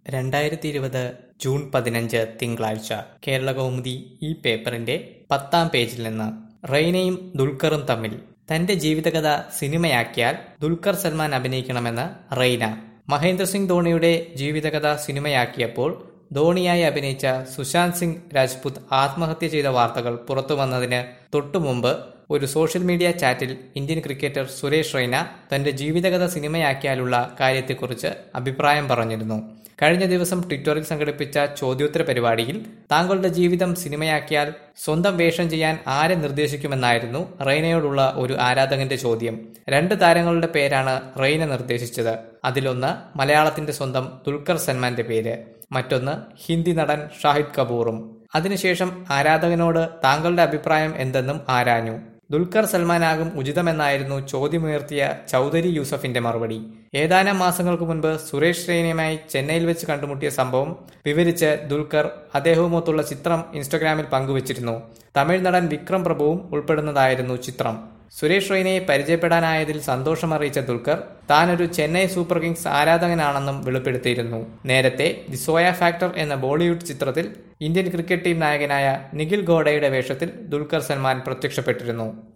രണ്ടായിരത്തി ഇരുപത് ജൂൺ പതിനഞ്ച് തിങ്കളാഴ്ച കേരളകൗമുദി ഈ പേപ്പറിന്റെ പത്താം പേജിൽ നിന്ന് റെയ്നയും ദുൽഖറും തമ്മിൽ തന്റെ ജീവിതകഥ സിനിമയാക്കിയാൽ ദുൽഖർ സൽമാൻ അഭിനയിക്കണമെന്ന് റെയ്ന മഹേന്ദ്ര സിംഗ് ധോണിയുടെ ജീവിതകഥ സിനിമയാക്കിയപ്പോൾ ധോണിയായി അഭിനയിച്ച സുശാന്ത് സിംഗ് രാജ്പുത് ആത്മഹത്യ ചെയ്ത വാർത്തകൾ പുറത്തുവന്നതിന് തൊട്ടുമുമ്പ് ഒരു സോഷ്യൽ മീഡിയ ചാറ്റിൽ ഇന്ത്യൻ ക്രിക്കറ്റർ സുരേഷ് റെയ്ന തന്റെ ജീവിതകഥ സിനിമയാക്കിയാലുള്ള കാര്യത്തെക്കുറിച്ച് അഭിപ്രായം പറഞ്ഞിരുന്നു കഴിഞ്ഞ ദിവസം ട്വിറ്ററിൽ സംഘടിപ്പിച്ച ചോദ്യോത്തര പരിപാടിയിൽ താങ്കളുടെ ജീവിതം സിനിമയാക്കിയാൽ സ്വന്തം വേഷം ചെയ്യാൻ ആരെ നിർദ്ദേശിക്കുമെന്നായിരുന്നു റെയ്നയോടുള്ള ഒരു ആരാധകന്റെ ചോദ്യം രണ്ട് താരങ്ങളുടെ പേരാണ് റെയ്ന നിർദ്ദേശിച്ചത് അതിലൊന്ന് മലയാളത്തിന്റെ സ്വന്തം ദുൽഖർ സൽമാന്റെ പേര് മറ്റൊന്ന് ഹിന്ദി നടൻ ഷാഹിദ് കപൂറും അതിനുശേഷം ആരാധകനോട് താങ്കളുടെ അഭിപ്രായം എന്തെന്നും ആരാഞ്ഞു ദുൽഖർ സൽമാനാകും ഉചിതമെന്നായിരുന്നു ചോദ്യമുയർത്തിയ ചൗധരി യൂസഫിന്റെ മറുപടി ഏതാനും മാസങ്ങൾക്ക് മുൻപ് സുരേഷ് റെയ്നയുമായി ചെന്നൈയിൽ വെച്ച് കണ്ടുമുട്ടിയ സംഭവം വിവരിച്ച് ദുൽഖർ അദ്ദേഹവുമൊത്തുള്ള ചിത്രം ഇൻസ്റ്റഗ്രാമിൽ പങ്കുവച്ചിരുന്നു തമിഴ് നടൻ വിക്രം പ്രഭുവും ഉൾപ്പെടുന്നതായിരുന്നു ചിത്രം സുരേഷ് റെയ്നയെ പരിചയപ്പെടാനായതിൽ സന്തോഷമറിയിച്ച ദുൽഖർ താനൊരു ചെന്നൈ സൂപ്പർ കിങ്സ് ആരാധകനാണെന്നും വെളിപ്പെടുത്തിയിരുന്നു നേരത്തെ ദി സോയ ഫാക്ടർ എന്ന ബോളിവുഡ് ചിത്രത്തിൽ ഇന്ത്യൻ ക്രിക്കറ്റ് ടീം നായകനായ നിഖിൽ ഗോഡയുടെ വേഷത്തിൽ ദുൽഖർ സൽമാൻ പ്രത്യക്ഷപ്പെട്ടിരുന്നു